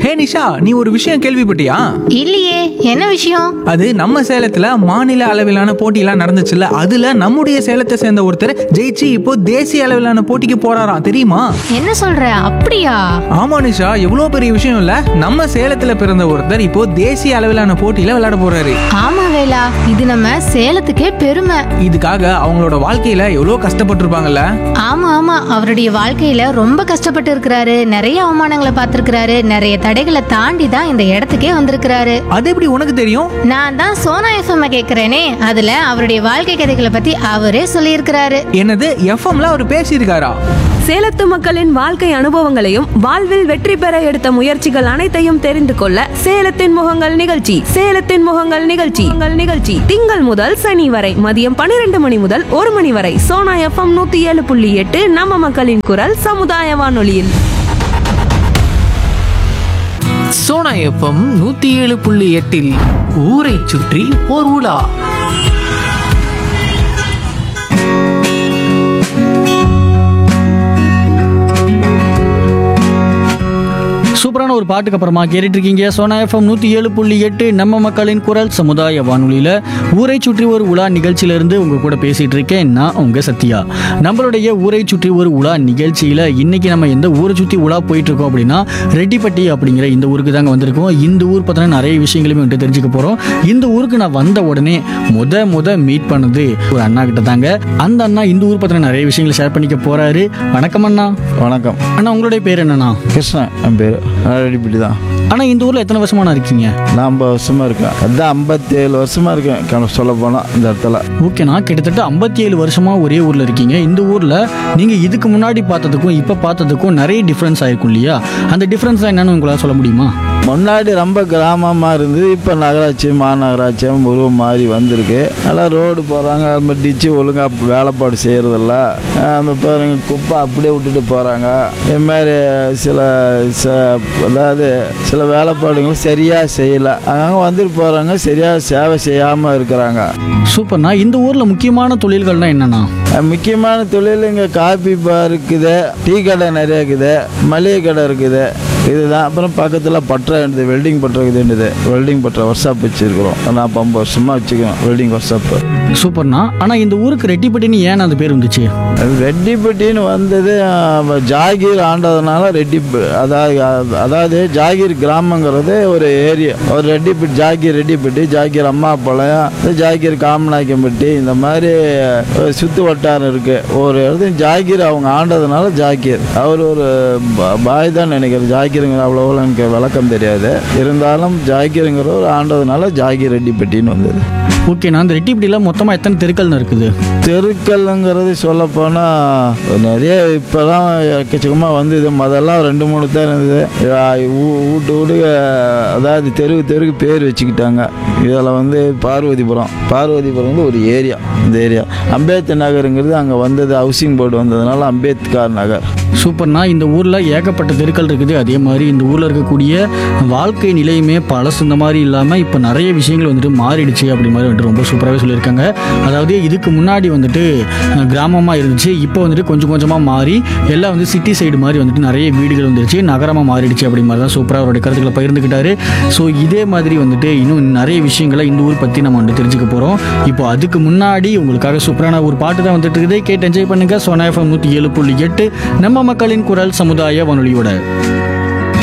ஹே நிஷா நீ ஒரு விஷயம் கேள்விப்பட்டியா இல்லையே என்ன விஷயம் அது நம்ம சேலத்துல மாநில அளவிலான போட்டியெல்லாம் நடந்துச்சுல்ல அதுல நம்முடைய சேலத்தை சேர்ந்த ஒருத்தர் ஜெயிச்சு இப்போ தேசிய அளவிலான போட்டிக்கு போறாராம் தெரியுமா என்ன சொல்ற அப்படியா ஆமா நிஷா எவ்வளோ பெரிய விஷயம் இல்ல நம்ம சேலத்துல பிறந்த ஒருத்தர் இப்போ தேசிய அளவிலான போட்டியில விளையாட போறாரு ஆமா வேலா இது நம்ம சேலத்துக்கே பெருமை இதுக்காக அவங்களோட வாழ்க்கையில எவ்வளோ கஷ்டப்பட்டிருப்பாங்கல்ல ஆமா ஆமா அவருடைய வாழ்க்கையில ரொம்ப கஷ்டப்பட்டு இருக்கிறாரு நிறைய அவமானங்களை பார்த்திருக்கிறாரு நிறைய தடைகளை தாண்டி தான் இந்த இடத்துக்கே வந்திருக்கிறாரு அது எப்படி உனக்கு தெரியும் நான் தான் சோனா எஃப்எம் கேக்குறேனே அதுல அவருடைய வாழ்க்கை கதைகளை பத்தி அவரே சொல்லியிருக்கிறாரு என்னது எஃப்எம்ல அவர் பேசியிருக்காரா சேலத்து மக்களின் வாழ்க்கை அனுபவங்களையும் வாழ்வில் வெற்றி பெற எடுத்த முயற்சிகள் அனைத்தையும் தெரிந்து கொள்ள சேலத்தின் முகங்கள் நிகழ்ச்சி சேலத்தின் முகங்கள் நிகழ்ச்சி உங்கள் நிகழ்ச்சி திங்கள் முதல் சனி வரை மதியம் பன்னிரண்டு மணி முதல் ஒரு மணி வரை சோனா எஃப்எம் நூத்தி ஏழு புள்ளி எட்டு நம்ம மக்களின் குரல் சமுதாய வானொலியில் சோனா எஃப்எம் நூத்தி ஏழு புள்ளி எட்டில் ஊரை சுற்றி ஓர் உலா சூப்பரான ஒரு பாட்டுக்கு அப்புறமா கேட்டுட்டு இருக்கீங்க சோனா எஃப்எம் நூற்றி ஏழு புள்ளி எட்டு நம்ம மக்களின் குரல் சமுதாய வானொலியில் ஊரை சுற்றி ஒரு உலா நிகழ்ச்சியிலேருந்து உங்கள் கூட பேசிகிட்டு இருக்கேன் நான் உங்கள் சத்யா நம்மளுடைய ஊரை சுற்றி ஒரு உலா நிகழ்ச்சியில் இன்னைக்கு நம்ம எந்த ஊரை சுற்றி உலா போயிட்டு இருக்கோம் அப்படின்னா ரெட்டிப்பட்டி அப்படிங்கிற இந்த ஊருக்கு தாங்க வந்திருக்கோம் இந்த ஊர் பார்த்தோன்னா நிறைய விஷயங்களுமே வந்துட்டு தெரிஞ்சுக்க போகிறோம் இந்த ஊருக்கு நான் வந்த உடனே முத முத மீட் பண்ணது ஒரு அண்ணா கிட்ட தாங்க அந்த அண்ணா இந்த ஊர் பற்றின நிறைய விஷயங்களை ஷேர் பண்ணிக்க போகிறாரு வணக்கம் அண்ணா வணக்கம் அண்ணா உங்களுடைய பேர் என்னண்ணா கிருஷ்ணன் என் பேர் ரெடிப்பிடி தான் அண்ணா இந்த ஊரில் எத்தனை வருஷமான இருக்கீங்க நான் ஐம்பது வருஷமாக இருக்கேன் அதான் ஐம்பத்தி ஏழு வருஷமாக இருக்கேன் கணக்கு சொல்ல போனால் இந்த இடத்துல ஓகேண்ணா கிட்டத்தட்ட ஐம்பத்தி ஏழு வருஷமா ஒரே ஊர்ல இருக்கீங்க இந்த ஊர்ல நீங்க இதுக்கு முன்னாடி பார்த்ததுக்கும் இப்ப பார்த்ததுக்கும் நிறைய டிஃப்ரென்ஸ் ஆயிருக்கும் இல்லையா அந்த டிஃப்ரென்ஸ் என்னன்னு உங்களால சொல்ல முடியுமா முன்னாடி ரொம்ப கிராமமாக இருந்தது இப்போ நகராட்சி மாநகராட்சியாக உருவம் மாறி வந்திருக்கு நல்லா ரோடு போகிறாங்க அது மாதிரி டிச்சு ஒழுங்காக வேலைப்பாடு செய்கிறதில்ல அந்த பாருங்க குப்பை அப்படியே விட்டுட்டு போகிறாங்க இது மாதிரி சில ச அதாவது சில வேலைப்பாடுகளும் சரியாக செய்யலை அங்கங்கே வந்துட்டு போகிறாங்க சரியாக சேவை செய்யாமல் இருக்கிறாங்க சூப்பர்ண்ணா இந்த ஊர்ல முக்கியமான தொழில்கள்னா என்னண்ணா அஹ் முக்கியமான தொழில் இங்கே காபி பார் இருக்குது டீ கடை நிறைய இருக்குது மளிகை கடை இருக்குது இதுதான் அப்புறம் பக்கத்தில் பட்டறை இருக்குது வெல்டிங் பட்டறை இருக்குதுன்றது வெல்டிங் பட்டறை ஒர்க் ஷாப் வச்சுருக்கிறோம் நான் இப்போ ஐம்பது வருஷமாக வச்சுக்கிறோம் வெல்டிங் ஒர்க் ஷாப்பு சூப்பர்ண்ணா ஆனா இந்த ஊருக்கு ரெட்டிப்பட்டின்னு ஏன் அந்த பேர் வந்துச்சு ரெட்டிப்பட்டின்னு வந்தது அஹ், ஜாகீர் ஆண்டதுனால ரெட்டி அதாவது அதாவது ஜாகீர் கிராமங்கிறது ஒரு ஏரியா ஒரு ரெட்டிப்பட்டி ஜாகீர் ரெட்டிப்பட்டி ஜாகீர் அம்மாப்பாளையம் ஜாகீர் காமநாயக்கம்பட்டி இந்த மாதிரி ஒரு சுத்து வட்டாரம் இருக்கு ஒரு இடத்துல ஜாகீர் அவங்க ஆண்டதுனால ஜாகீர் அவர் ஒரு ப- பாய் தான் நினைக்கிறேன் ஜாகீருங்கிற அவ்வளோ எனக்கு விளக்கம் தெரியாது இருந்தாலும் ஜாகீருங்கிற ஒரு ஆண்டதுனால ஜாகீர் ரெட்டிப்பட்டின்னு வந்தது ஓகேண்ணா அந்த ரெட்டிப்பட்டியில மொத்தமா எத்தனை தெருக்கள்னு இருக்குது தெருக்கல்ங்கிறது சொல்ல போனால் நிறைய இப்போதான் எக்கச்சக்கமாக வந்தது முதல்லாம் ரெண்டு மூணு தான் இருந்தது ஆ, ஊ- வீட்டு வீடு அதாவது தெருவுக்கு தெருக்கு பேர் வச்சுக்கிட்டாங்க இதில் வந்து பார்வதிபுரம் பார்வதிபுரம் வந்து ஒரு ஏரியா இந்த ஏரியா அம்பேத்கர் நகருங்கிறது அங்கே வந்தது ஹவுசிங் போர்டு வந்ததுனால அம்பேத்கர் நகர் சூப்பர்ண்ணா இந்த ஊர்ல ஏகப்பட்ட தெருக்கள் இருக்குது அதே மாதிரி இந்த ஊர்ல இருக்கக்கூடிய வாழ்க்கை நிலையுமே பழசு இந்த மாதிரி இல்லாம இப்ப நிறைய விஷயங்கள் வந்துட்டு மாறிடுச்சு அப்படி மாதிரி வந்துட்டு ரொம்ப சூப்பராகவே சொல்லியிருக்காங்க அதாவது இதுக்கு முன்னாடி வந்துட்டு அஹ், கிராமமா இருந்துச்சு இப்போ வந்துட்டு கொஞ்சம் கொஞ்சமா மாறி எல்லாம் வந்து சிட்டி சைடு மாதிரி வந்துட்டு நிறைய வீடுகள் வந்துருச்சு நகரமா மாறிடுச்சு அப்படி மாதிரி தான் சூப்பராக அவருடைய கருத்துக்களை பகிர்ந்துக்கிட்டாரு ஸோ இதே மாதிரி வந்துட்டு இன்னும் நிறைய விஷயங்களை இந்த ஊர் பத்தி நம்ம வந்து தெரிஞ்சுக்க போறோம் இப்போ அதுக்கு முன்னாடி உங்களுக்காக சூப்பரான ஒரு பாட்டு தான் வந்துட்டு இருக்குது கேட்டு என்ஜாய் பண்ணுங்க சோனா எஃப்எம் நூற்றி ஏழு புள்ளி எட்டு நம்ம மக்களின் குரல் சமுதாய வானொலியோட